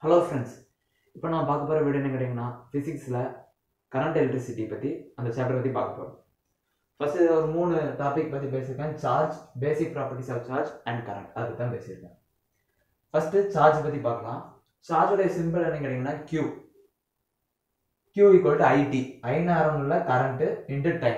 hello friends இப்போ நான் பார்க்க போகிற வீடியோ என்ன கேட்டிங்கன்னா ஃபிசிக்ஸில் கரண்ட் எலக்ட்ரிசிட்டி பற்றி அந்த சாப்டர் பற்றி பார்க்க போகிறோம் ஃபர்ஸ்ட் ஒரு மூணு டாபிக் பற்றி பேசியிருக்கேன் charge basic properties of charge and current அது தான் பேசியிருக்கேன் ஃபஸ்ட்டு சார்ஜ் பற்றி பார்க்கலாம் சார்ஜோடைய சிம்பிள் என்ன கேட்டிங்கன்னா Q Q equal to I T I நேரம் உள்ள கரண்ட்டு இன்டு டைம்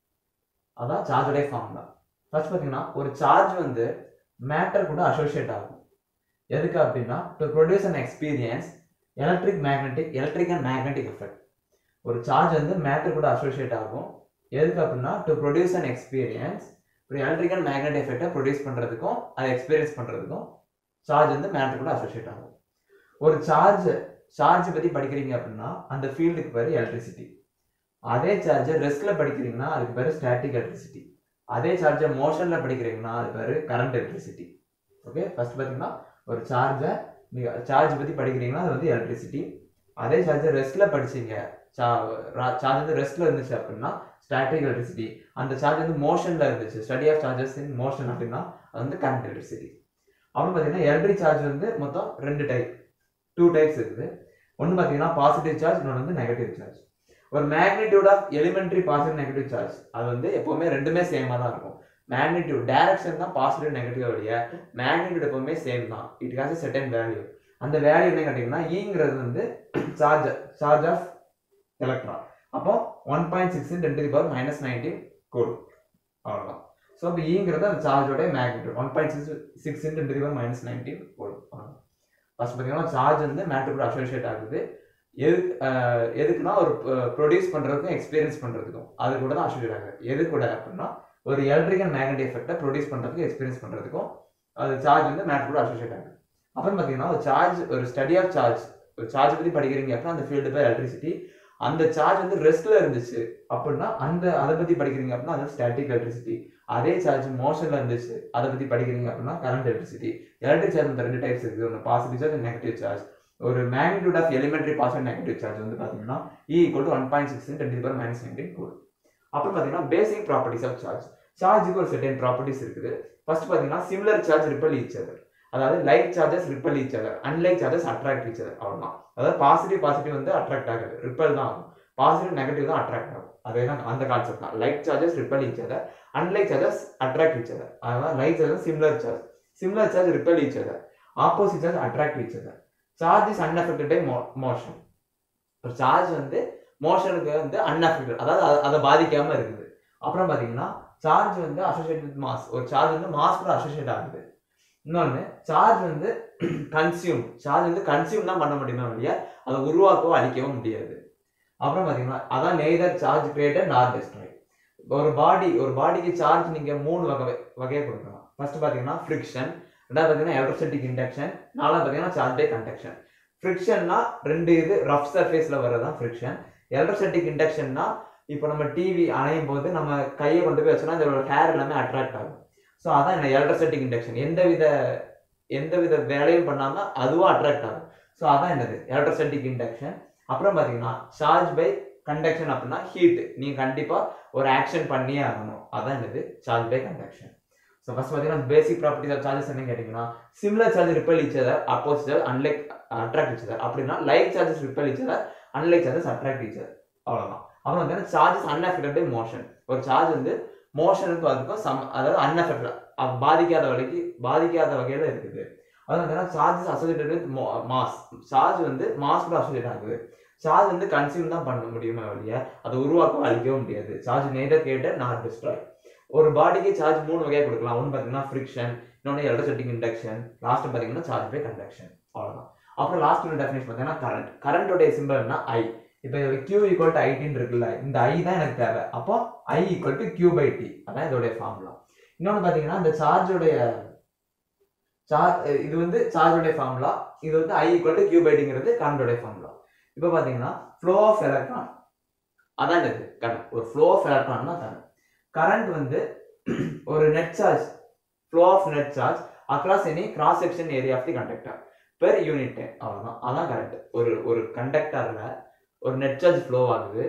அதான் சார்ஜோடைய ஃபார்முலா ஃபர்ஸ்ட் பார்த்தீங்கன்னா ஒரு சார்ஜ் வந்து மேட்டர் கூட அசோசியேட் ஆகும் எதுக்கு அப்படின்னா to produce an experience electric magnetic electric and magnetic effect ஒரு சார்ஜ் வந்து மேட்டர் கூட அசோசியேட் ஆகும் எதுக்கு அப்படின்னா டு ப்ரொடியூஸ் அன் எக்ஸ்பீரியன்ஸ் ஒரு எலக்ட்ரிக் அண்ட் மேக்னெட்டிக் எஃபெக்டை ப்ரொடியூஸ் பண்ணுறதுக்கும் அதை எக்ஸ்பீரியன்ஸ் பண்ணுறதுக்கும் சார்ஜ் வந்து மேட்டர் கூட அசோசியேட் ஆகும் ஒரு சார்ஜ் சார்ஜ் பற்றி படிக்கிறீங்க அப்படின்னா அந்த ஃபீல்டுக்கு பேர் எலக்ட்ரிசிட்டி அதே சார்ஜை ரெஸ்ட்ல படிக்கிறீங்கன்னா அதுக்கு பேர் ஸ்டாட்டிக் எலக்ட்ரிசிட்டி அதே சார்ஜை மோஷனில் படிக்கிறீங்கன்னா அது பேர் கரண்ட் எலக்ட்ரிசிட்டி ஓகே ஃபர்ஸ்ட் பார்த்தீங்கன்னா ஒரு சார்ஜை நீங்கள் சார்ஜ் பற்றி படிக்கிறீங்கன்னா அது வந்து எலக்ட்ரிசிட்டி அதே சார்ஜை ரெஸ்ட்டில் படிச்சீங்க சார்ஜ் வந்து ரெஸ்ட்டில் இருந்துச்சு அப்படின்னா ஸ்டாட்டிக் எலக்ட்ரிசிட்டி அந்த சார்ஜ் வந்து மோஷனில் இருந்துச்சு study of charges in motion அப்படின்னா அது வந்து கரண்ட் எலக்ட்ரிசிட்டி அப்புறம் பார்த்தீங்கன்னா எலக்ட்ரிக் சார்ஜ் வந்து மொத்தம் ரெண்டு டைப் டூ டைப்ஸ் இருக்குது ஒன்று பார்த்தீங்கன்னா பாசிட்டிவ் சார்ஜ் இன்னொன்று வந்து நெகட்டிவ் சார்ஜ் ஒரு magnitude of elementary positive negative charge அது வந்து எப்போவுமே ரெண்டுமே சேமாக தான் இருக்கும் மேக்னிடியூட் டைரக்ஷன் தான் பாசிட்டிவ் நெகட்டிவ் வழிய மேக்னிடியூட் எப்பவுமே சேம் தான் இட் ஹாஸ் செட்டன் வேல்யூ அந்த வேல்யூ என்ன கேட்டிங்கன்னா ஈங்கிறது வந்து சார்ஜ் சார்ஜ் ஆஃப் எலக்ட்ரான் அப்போ one point six ten to power minus nineteen கோடு அவ்வளோதான் ஸோ இப்போ ஈங்கிறது அந்த சார்ஜோட magnitude one point six six ten to power minus nineteen code first பார்த்தீங்கன்னா சார்ஜ் வந்து மேட்டர் கூட அசோசியேட் ஆகுது எதுக்கு எதுக்குன்னா ஒரு ப்ரொடியூஸ் பண்ணுறதுக்கும் எக்ஸ்பீரியன்ஸ் பண்ணுறதுக்கும் அது கூட தான் அசோசியேட் ஆகுது எது கூட அப்படின்னா ஒரு எலக்ட்ரிக் அண்ட் மேக்னெட்டிக் எஃபெக்டை ப்ரொடியூஸ் பண்ணுறதுக்கு எக்ஸ்பீரியன்ஸ் பண்ணுறதுக்கும் அது சார்ஜ் வந்து மேட்டர் கூட அசோசியேட் ஆகுது அப்புறம் பார்த்தீங்கன்னா ஒரு சார்ஜ் ஒரு ஸ்டடி ஆஃப் சார்ஜ் ஒரு சார்ஜ் பற்றி படிக்கிறீங்க அப்படின்னா அந்த ஃபீல்டு பேர் எலக்ட்ரிசிட்டி அந்த சார்ஜ் வந்து ரெஸ்ட்ல இருந்துச்சு அப்படின்னா அந்த அதை பற்றி படிக்கிறீங்க அப்படின்னா அது ஸ்டாட்டிக் எலக்ட்ரிசிட்டி அதே சார்ஜ் மோஷன்ல இருந்துச்சு அதை பற்றி படிக்கிறீங்க அப்படின்னா கரண்ட் எலக்ட்ரிசிட்டி எலக்ட்ரிக் சார்ஜ் வந்து ரெண்டு டைப்ஸ் இருக்குது ஒன்று பாசிட்டிவ் சார்ஜ் நெகட்டிவ் சார்ஜ் ஒரு magnitude of elementary positive negative charge வந்து பார்த்தீங்கன்னா e equal to one point six ten power minus nineteen கோடு அப்புறம் பார்த்தீங்கன்னா பேசிக் ப்ராப்பர்ட்டிஸ் ஆஃப் சார்ஜ் சார்ஜுக்கு ஒரு செட்டன் ப்ராப்பர்ட்டிஸ் இருக்குது ஃபர்ஸ்ட் பார்த்தீங்கன்னா similar charge repel each other அதாவது like charges repel each other unlike charges attract each other அவ்வளோதான் அதாவது பாசிட்டிவ் பாசிட்டிவ் வந்து அட்ராக்ட் ஆகுது ரிப்பல் தான் ஆகும் பாசிட்டிவ் நெகட்டிவ் தான் அட்ராக்ட் ஆகும் அதே தான் அந்த கான்செப்ட் தான் like charges repel each other unlike charges attract each other அதாவது like charges similar charge similar charge repel each other opposite charge attract each other charge is unaffected by motion ஒரு charge வந்து மோஷனுக்கு வந்து unaffected அதாவது அதை பாதிக்காம இருக்குது அப்புறம் பார்த்தீங்கன்னா சார்ஜ் வந்து அசோசியேட் வித் மாஸ் ஒரு சார்ஜ் வந்து மாஸ் கூட அசோசியேட் ஆகுது இன்னொன்று சார்ஜ் வந்து கன்சியூம் சார்ஜ் வந்து கன்சியூம் தான் பண்ண முடியுமே வழியா அதை உருவாக்கவோ அழிக்கவும் முடியாது அப்புறம் பார்த்தீங்கன்னா அதான் neither charge created nor destroy ஒரு பாடி ஒரு பாடிக்கு சார்ஜ் நீங்கள் மூணு வகை வகையை கொடுக்கலாம் ஃபர்ஸ்ட் பார்த்தீங்கன்னா ஃப்ரிக்ஷன் ரெண்டாவது பார்த்தீங்கன்னா எலக்ட்ரிசிட்டிக் இண்டக்ஷன் நாலாவது பார்த்தீங்கன்னா சார்ஜ் பை கண்டக்ஷன் ஃப்ரிக்ஷன்னா ரெண்டு இது ரஃப் சர்ஃபேஸில் வர்றதான் ஃப்ரிக்ஷன் எலக்ட்ரிசிட்டிக் இண்டக்ஷன்னா இப்போ நம்ம டிவி அணையும் போது நம்ம கையை கொண்டு போய் வச்சோம்னா இதோட ஹேர் எல்லாமே அட்ராக்ட் ஆகும் ஸோ அதான் என்ன எலக்ட்ரிசிட்டிக் இண்டக்ஷன் எந்த வித எந்த வித வேலையும் பண்ணாமல் அதுவும் அட்ராக்ட் ஆகும் ஸோ அதான் என்னது எலக்ட்ரிசிட்டிக் இண்டக்ஷன் அப்புறம் பார்த்தீங்கன்னா சார்ஜ் பை கண்டக்ஷன் அப்படின்னா ஹீட் நீங்கள் கண்டிப்பாக ஒரு ஆக்ஷன் பண்ணியே ஆகணும் அதான் என்னது charge by conduction so first பார்த்தீங்கன்னா பேசிக் ப்ராப்பர்ட்டிஸ் ஆஃப் சார்ஜஸ் என்ன கேட்டிங்கன்னா similar charge repel each other opposite charge unlike attract each other அப்படின்னா like charges repel each other unlike charges attract each other அவ்வளோதான் அப்புறம் வந்து சார்ஜஸ் அன்அஃபெக்டட் பை மோஷன் ஒரு charge வந்து மோஷனுக்கு அதுக்கும் சம் அதாவது அன்அஃபெக்டட் பாதிக்காத வகைக்கு பாதிக்காத வகையில் இருக்குது அது வந்து charges associated with mass charge வந்து மாஸ் கூட அசோசியேட் ஆகுது சார்ஜ் வந்து கன்சியூம் தான் பண்ண முடியுமே வழிய அதை உருவாக்க அழிக்கவும் முடியாது சார்ஜ் நேதர் கேட்ட நாட் டிஸ்ட்ராய் ஒரு பாடிக்கு சார்ஜ் மூணு வகையாக கொடுக்கலாம் ஒன்று பார்த்தீங்கன்னா ஃப்ரிக்ஷன் இன்னொன்று எலக்ட்ரிசிட்டிக் இண்டக்ஷன் லாஸ்ட் பார்த்தீங்கன்னா சார்ஜ் பை கண்டக்ஷன் அவ்வளோதான் அப்புறம் லாஸ்ட் ஒரு டெஃபினேஷன் பார்த்தீங்கன்னா கரண்ட் கரண்டோடைய சிம்பிள்னா ஐ இப்போ கியூ ஈக்குவல் டு ஐடின்னு இருக்குல்ல இந்த ஐ தான் எனக்கு தேவை அப்போ I equal to Q by T அதான் இதோடைய ஃபார்முலா இன்னொன்று பார்த்தீங்கன்னா இந்த சார்ஜோடைய சார்ஜ் இது வந்து சார்ஜோடைய ஃபார்முலா இது வந்து I equal to Q by டிங்கிறது கரண்டோடைய ஃபார்முலா இப்போ பார்த்தீங்கன்னா ஃப்ளோ ஆஃப் எலக்ட்ரான் அதான் இது கரண்ட் ஒரு ஃப்ளோ ஆஃப் எலக்ட்ரான் தான் கரண்ட் கரண்ட் வந்து ஒரு net charge flow of net charge across any cross section area of the conductor per unit time அவ்வளோதான் அதான் கரண்ட் ஒரு ஒரு கண்டக்டரில் ஒரு நெட் சார்ஜ் ஃப்ளோ ஆகுது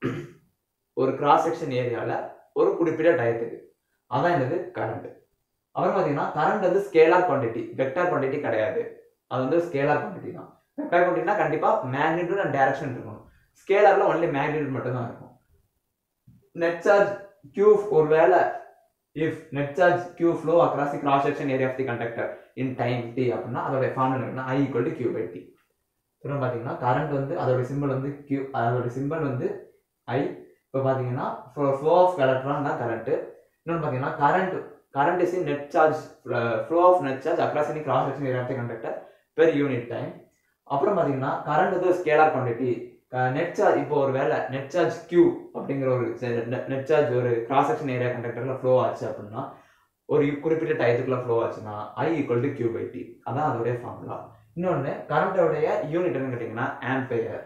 ஒரு கிராஸ் செக்ஷன் ஏரியாவில் ஒரு குறிப்பிட்ட டயத்துக்கு அதான் என்னது கரண்ட் அப்புறம் பார்த்தீங்கன்னா கரண்ட் வந்து ஸ்கேலார் குவான்டிட்டி வெக்டார் குவான்டிட்டி கிடையாது அது வந்து ஸ்கேலார் குவான்டிட்டி தான் வெக்டார் குவான்டிட்டினா கண்டிப்பாக மேக்னிடியூட் அண்ட் டைரக்ஷன் இருக்கணும் ஸ்கேலரில் ஒன்லி மேக்னிடியூட் மட்டும் தான் இருக்கும் நெட் சார்ஜ் கியூ ஒருவேளை if net charge Q flow across the cross section area of the conductor in time T அப்படின்னா அதோட ஃபார்முலா என்ன I equal to Q by T திரும்ப பார்த்தீங்கன்னா கரண்ட் வந்து அதோட சிம்பிள் வந்து கியூ அதோட சிம்பிள் வந்து ஐ இப்போ பார்த்தீங்கன்னா ஃப்ளோ ஆஃப் எலக்ட்ரான் தான் கரண்ட்டு இன்னொன்று பார்த்தீங்கன்னா current current is net charge flow of net charge across any cross section area of the conductor per unit time அப்புறம் பார்த்தீங்கன்னா கரண்ட் வந்து ஸ்கேலார் குவான்டிட்டி நெட் சார்ஜ் இப்போ ஒரு வேலை நெட் சார்ஜ் கியூ அப்படிங்கிற ஒரு நெட் சார்ஜ் ஒரு கிராஸ் செக்ஷன் ஏரியா கண்டக்டர்ல ஃப்ளோ ஆச்சு அப்படின்னா ஒரு குறிப்பிட்ட டயத்துக்குள்ள ஃப்ளோ ஆச்சுன்னா I equal to Q by T அதான் அதோடைய ஃபார்முலா இன்னொன்று கரண்டோடைய யூனிட் என்னன்னு கேட்டிங்கன்னா ampere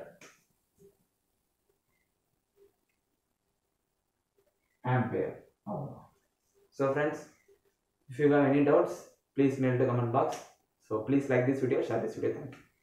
ampere so friends if you have any doubts please mail to comment box so please like this video share this video thank you